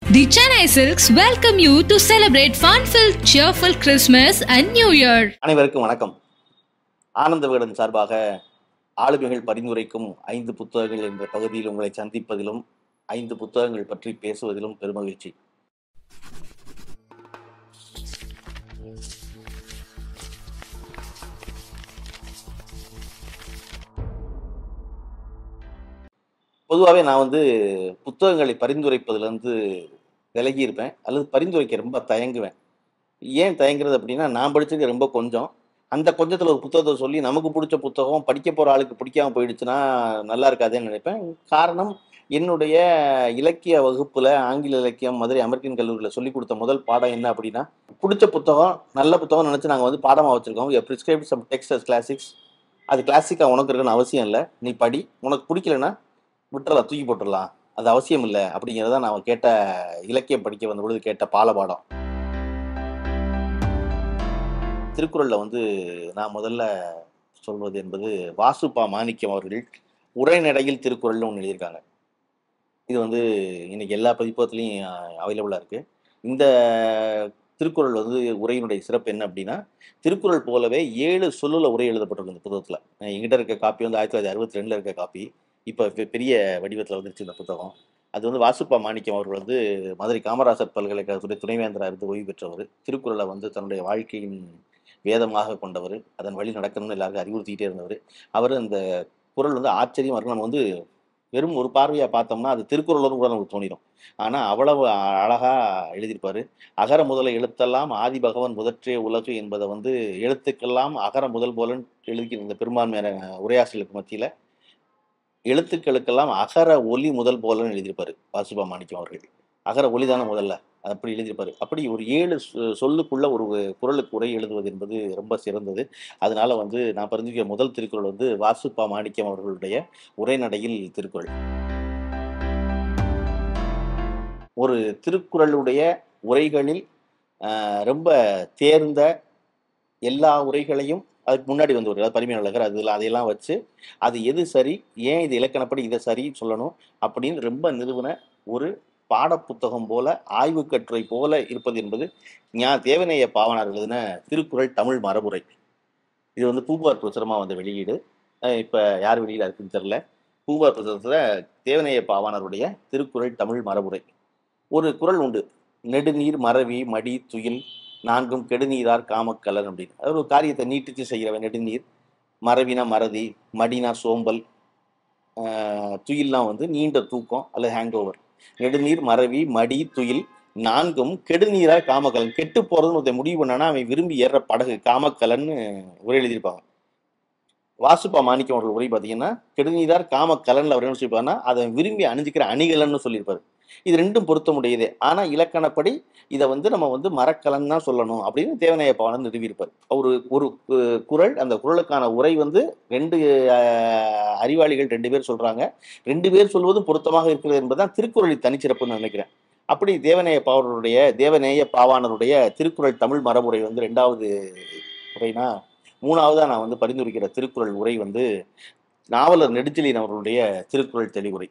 The Chennai Silks welcome you to celebrate fun-filled, cheerful Christmas and New Year. அனைவருக்கும் வணக்கம் ஆனந்த விகடன் சார்பாக ஆளுமைகள் பரிந்துரைக்கும் ஐந்து புத்தகங்கள் என்ற பகுதியில் உங்களை சந்திப்பதிலும் ஐந்து புத்தகங்கள் பற்றி பேசுவதிலும் பெருமகிழ்ச்சி பொதுவாகவே நான் வந்து புத்தகங்களை பரிந்துரைப்பதிலிருந்து விலகி இருப்பேன் அல்லது பரிந்துரைக்க ரொம்ப தயங்குவேன் ஏன் தயங்குறது அப்படின்னா நான் படிச்சது ரொம்ப கொஞ்சம் அந்த கொஞ்சத்தில் ஒரு புத்தகத்தை சொல்லி நமக்கு பிடிச்ச புத்தகம் படிக்க போகிற ஆளுக்கு பிடிக்காம போயிடுச்சுன்னா நல்லா இருக்காதேன்னு நினைப்பேன் காரணம் என்னுடைய இலக்கிய வகுப்பில் ஆங்கில இலக்கியம் மதுரை அமெரிக்கன் கல்லூரியில் சொல்லி கொடுத்த முதல் பாடம் என்ன அப்படின்னா பிடிச்ச புத்தகம் நல்ல புத்தகம் நினச்சி நாங்கள் வந்து பாடமாக வச்சுருக்கோம் prescribe some text as classics அது கிளாசிக்காக உனக்கு இருக்குன்னு அவசியம் இல்லை நீ படி உனக்கு பிடிக்கலன்னா விட்டுறலாம் தூக்கி போட்டுடலாம் அது அவசியம் இல்லை அப்படிங்கிறத நான் கேட்ட இலக்கியம் படிக்க வந்த பொழுது கேட்ட பாலபாடம் திருக்குறளில் வந்து நான் முதல்ல சொல்வது என்பது வாசுப்பா மாணிக்கம் அவர்கள் உரைநடையில் திருக்குறள்னு ஒன்று எழுதியிருக்காங்க இது வந்து இன்னைக்கு எல்லா பதிப்பகத்துலேயும் அவைலபிளாக இருக்குது இந்த திருக்குறள் வந்து உரையினுடைய சிறப்பு என்ன அப்படின்னா திருக்குறள் போலவே ஏழு சொல்லுல உரை எழுதப்பட்டிருக்கு இந்த புத்தகத்தில் எங்கிட்ட இருக்க காப்பி வந்து ஆயிரத்தி தொள்ளாயிரத்தி அறுபத்தி ரெண்டில் இருக்க காப்பி இப்போ பெரிய வடிவத்தில் வந்துருச்சு இந்த புத்தகம் அது வந்து வாசுப்பா மாணிக்கம் அவர்கள் வந்து மதுரை காமராசர் பல்கலைக்கழகத்துடைய துணைவேந்தராக இருந்து ஓய்வு பெற்றவர் திருக்குறளை வந்து தன்னுடைய வாழ்க்கையின் வேதமாக கொண்டவர் அதன் வழி நடக்கணும்னு எல்லாருக்கும் அறிவுறுத்திக்கிட்டே இருந்தவர் அவர் அந்த குரல் வந்து ஆச்சரியமாக இருக்கும் நம்ம வந்து வெறும் ஒரு பார்வையாக பார்த்தோம்னா அது திருக்குறள்னு கூட நமக்கு தோணிடும் ஆனால் அவ்வளவு அழகாக எழுதியிருப்பார் அகர முதல எழுத்தெல்லாம் ஆதி பகவன் முதற்றே உலகு என்பதை வந்து எழுத்துக்கெல்லாம் அகர முதல் போலன்னு எழுதிக்கிற இந்த பெரும்பான்மையான உரையாசிரியர்களுக்கு மத்தியில் எழுத்துக்களுக்கெல்லாம் அகர ஒலி முதல் போலன்னு எழுதியிருப்பாரு வாசுபா மாணிக்கம் அவர்கள் அகர ஒலி தானே முதல்ல அப்படி எழுதியிருப்பாரு அப்படி ஒரு ஏழு சொல்லுக்குள்ள ஒரு குரலுக்கு உரை எழுதுவது என்பது ரொம்ப சிறந்தது அதனால வந்து நான் பரிந்துரைக்கிற முதல் திருக்குறள் வந்து வாசுப்பா மாணிக்கம் அவர்களுடைய உரைநடையில் திருக்குறள் ஒரு திருக்குறளுடைய உரைகளில் ரொம்ப தேர்ந்த எல்லா உரைகளையும் அதுக்கு முன்னாடி வந்து ஒரு பரிமையான அழகர் அதில் அதையெல்லாம் வச்சு அது எது சரி ஏன் இது இலக்கணப்படி இதை சரி சொல்லணும் அப்படின்னு ரொம்ப நிறுவன ஒரு பாடப்புத்தகம் போல ஆய்வு கட்டுரை போல இருப்பது என்பது ஞா தேவநேய பாவனார் எழுதின திருக்குறள் தமிழ் மரபுரை இது வந்து பூபார் பிரசுரமாக வந்த வெளியீடு இப்போ யார் வெளியீடு இருக்குன்னு தெரில பூபார் பிரசுரத்தில் தேவநேய பாவானருடைய திருக்குறள் தமிழ் மரபுரை ஒரு குரல் உண்டு நெடுநீர் மறவி மடி துயில் நான்கும் கெடுநீரார் காமக்கலன் அப்படின்னு அது ஒரு காரியத்தை நீட்டிச்சு செய்கிறவன் நெடுநீர் மறவினா மறதி மடினா சோம்பல் துயில்லாம் வந்து நீண்ட தூக்கம் அல்லது ஹேங் ஓவர் நெடுநீர் மறவி மடி துயில் நான்கும் கெடுநீரார் காமக்கலன் கெட்டு போறதுன்னு ஒருத்தன் முடிவு பண்ணானா அவன் விரும்பி ஏற படகு காமக்கலன்னு உரை எழுதியிருப்பாங்க வாசுப்பா மாணிக்கம் அவர்கள் உரை பார்த்தீங்கன்னா கெடுநீரார் காமக்கலன்ல அவர் என்ன சொல்லியிருப்பாருன்னா அதை விரும்பி அணிஞ்சிக்கிற அணிகலன்னு சொல்லியிருப்பாரு இது ரெண்டும் பொருத்தமுடையது ஆனால் இலக்கணப்படி இதை வந்து நம்ம வந்து மரக்கலன் தான் சொல்லணும் அப்படின்னு தேவநாய பவனன் நிறுவியிருப்பார் ஒரு ஒரு குரல் அந்த குரலுக்கான உரை வந்து ரெண்டு அறிவாளிகள் ரெண்டு பேர் சொல்றாங்க ரெண்டு பேர் சொல்வதும் பொருத்தமாக இருக்கிறது என்பதுதான் திருக்குறளின் தனிச்சிறப்புன்னு நினைக்கிறேன் அப்படி தேவநேய பாவனருடைய தேவநேய பாவானருடைய திருக்குறள் தமிழ் மரபுரை வந்து ரெண்டாவது உரைனா மூணாவதா நான் வந்து பரிந்துரைக்கிற திருக்குறள் உரை வந்து நாவலர் நெடுஞ்செலியன் அவர்களுடைய திருக்குறள் தெளிவுரை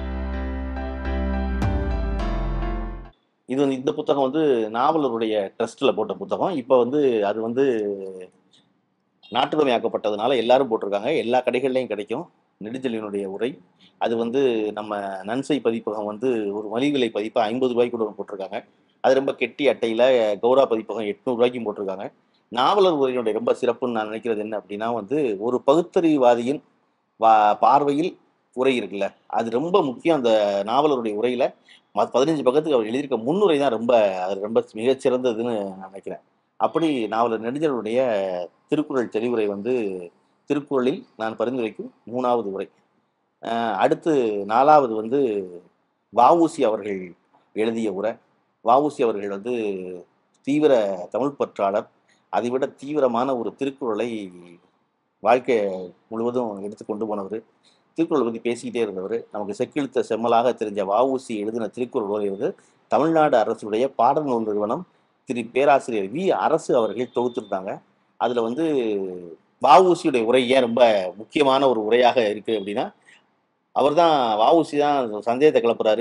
இது வந்து இந்த புத்தகம் வந்து நாவலருடைய ட்ரஸ்ட்டில் போட்ட புத்தகம் இப்போ வந்து அது வந்து நாட்டுடைமையாக்கப்பட்டதுனால எல்லாரும் போட்டிருக்காங்க எல்லா கடைகள்லையும் கிடைக்கும் நெடுஞ்செலியனுடைய உரை அது வந்து நம்ம நன்சை பதிப்பகம் வந்து ஒரு மலிவிலை பதிப்பாக ஐம்பது ரூபாய்க்கு கூட போட்டிருக்காங்க அது ரொம்ப கெட்டி அட்டையில் கௌரா பதிப்பகம் எட்நூறுரூவாய்க்கும் போட்டிருக்காங்க நாவலர் உரையினுடைய ரொம்ப சிறப்புன்னு நான் நினைக்கிறது என்ன அப்படின்னா வந்து ஒரு பகுத்தறிவாதியின் வா பார்வையில் உரை இருக்குல்ல அது ரொம்ப முக்கியம் அந்த நாவலருடைய உரையில் பதினஞ்சு பக்கத்துக்கு அவர் எழுதியிருக்க முன்னுரை தான் ரொம்ப அது ரொம்ப மிகச்சிறந்ததுன்னு நான் நினைக்கிறேன் அப்படி நாவலர் நெடுஞ்சலுடைய திருக்குறள் தெளிவுரை வந்து திருக்குறளில் நான் பரிந்துரைக்கும் மூணாவது உரை அடுத்து நாலாவது வந்து வவுசி அவர்கள் எழுதிய உரை வவுசி அவர்கள் வந்து தீவிர தமிழ் பற்றாளர் அதைவிட தீவிரமான ஒரு திருக்குறளை வாழ்க்கை முழுவதும் எடுத்து கொண்டு போனவர் திருக்குறள் பற்றி பேசிக்கிட்டே இருந்தவர் நமக்கு செக்கிழுத்த செம்மலாக தெரிஞ்ச வவுசி எழுதின திருக்குறள் உரை வந்து தமிழ்நாடு அரசுடைய பாடநூல் நிறுவனம் திரு பேராசிரியர் வி அரசு அவர்கள் தொகுத்திருந்தாங்க அதில் வந்து வவுசியுடைய உரை ஏன் ரொம்ப முக்கியமான ஒரு உரையாக இருக்குது அப்படின்னா அவர் தான் வவுசி தான் சந்தேகத்தை கிளப்புறாரு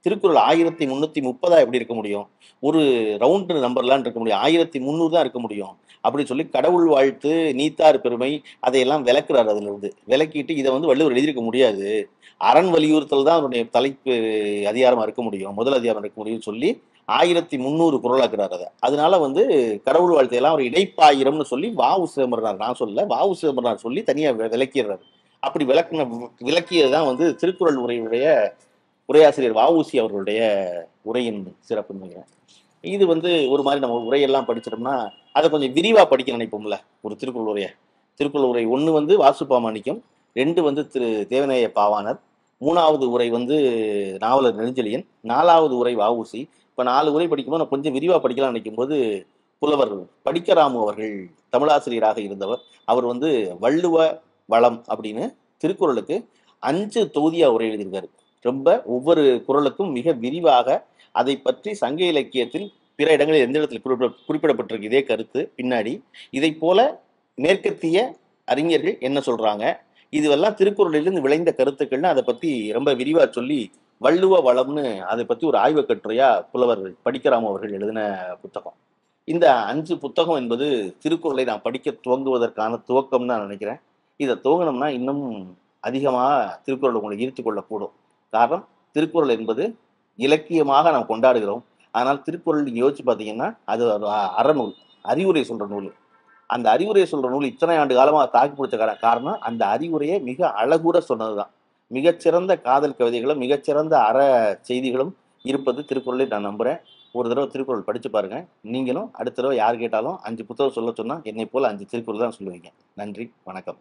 திருக்குறள் ஆயிரத்தி முந்நூற்றி முப்பதா எப்படி இருக்க முடியும் ஒரு ரவுண்டு நம்பர்லாம் இருக்க முடியும் ஆயிரத்தி முந்நூறு தான் இருக்க முடியும் அப்படி சொல்லி கடவுள் வாழ்த்து நீத்தார் பெருமை அதையெல்லாம் விளக்குறாரு அதுல இருந்து விளக்கிட்டு இதை வந்து வள்ளுவர் எழுதியிருக்க முடியாது அரண் வலியுறுத்தல் தான் அவருடைய தலைப்பு அதிகாரமா இருக்க முடியும் முதல் அதிகாரம் இருக்க முடியும்னு சொல்லி ஆயிரத்தி முந்நூறு குரலாக்குறாரு அதை அதனால வந்து கடவுள் வாழ்த்தையெல்லாம் ஒரு இடைப்பாயிரம்னு சொல்லி வாவு சிதம்பரனார் நான் சொல்ல வாவு சிதம்பரனார் சொல்லி தனியா வி- விளக்கிடுறாரு அப்படி விளக்குன விளக்கியது தான் வந்து திருக்குறள் உரையுடைய உரையாசிரியர் வஉசி அவர்களுடைய உரையின் சிறப்புன்னு நினைக்கிறேன் இது வந்து ஒரு மாதிரி நம்ம உரையெல்லாம் படிச்சிட்டோம்னா அதை கொஞ்சம் விரிவா படிக்க நினைப்போம்ல ஒரு திருக்குறள் உரையை திருக்குறள் உரை ஒன்று வந்து வாசுப்பா மாணிக்கம் ரெண்டு வந்து திரு தேவநேய பாவாணர் மூணாவது உரை வந்து நாவலர் நெடுஞ்செழியன் நாலாவது உரை வஉசி இப்போ நாலு உரை படிக்கும்போது நான் கொஞ்சம் விரிவாக படிக்கலாம் நினைக்கும் போது புலவர் படிக்கராமு அவர்கள் தமிழாசிரியராக இருந்தவர் அவர் வந்து வள்ளுவ வளம் அப்படின்னு திருக்குறளுக்கு அஞ்சு தொகுதியா உரை எழுதியிருக்காரு ரொம்ப ஒவ்வொரு குறளுக்கும் மிக விரிவாக அதை பற்றி சங்க இலக்கியத்தில் பிற இடங்களில் எந்த இடத்துல குறிப்பிட குறிப்பிடப்பட்டிருக்கு இதே கருத்து பின்னாடி இதை போல மேற்கத்திய அறிஞர்கள் என்ன சொல்றாங்க இதுவெல்லாம் திருக்குறளிலிருந்து விளைந்த கருத்துக்கள்னு அதை பத்தி ரொம்ப விரிவா சொல்லி வள்ளுவ வளம்னு அதை பத்தி ஒரு ஆய்வுக் கட்டுரையா புலவர் படிக்கராம அவர்கள் எழுதின புத்தகம் இந்த அஞ்சு புத்தகம் என்பது திருக்குறளை நான் படிக்க துவங்குவதற்கான துவக்கம்னு நான் நினைக்கிறேன் இதை துவங்கினோம்னா இன்னும் அதிகமாக திருக்குறள் உங்களை ஈர்த்து கொள்ளக்கூடும் காரணம் திருக்குறள் என்பது இலக்கியமாக நாம் கொண்டாடுகிறோம் ஆனால் திருக்குறள் நீங்க யோசிச்சு பார்த்தீங்கன்னா அது ஒரு அ- அறநூல் அறிவுரை சொல்ற நூல் அந்த அறிவுரை சொல்ற நூல் இத்தனை ஆண்டு காலமாக தாக்கி பிடிச்ச கார- காரணம் அந்த அறிவுரையை மிக அழகுற சொன்னதுதான் மிகச்சிறந்த காதல் கவிதைகளும் மிகச்சிறந்த அற செய்திகளும் இருப்பது திருக்குறளை நான் நம்புறேன் ஒரு தடவை திருக்குறள் படிச்சு பாருங்க நீங்களும் அடுத்த தடவை யார் கேட்டாலும் அஞ்சு புத்தகம் சொல்ல சொன்னா என்னை போல அஞ்சு திருக்குறள் தான் சொல்லுவீங்க நன்றி வணக்கம்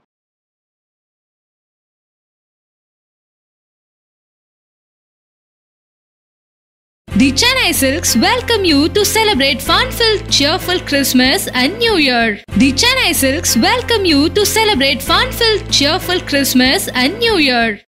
The Chennai Silks welcome you to celebrate fun-filled, cheerful Christmas and New Year. The Chennai Silks welcome you to celebrate fun-filled, cheerful Christmas and New Year.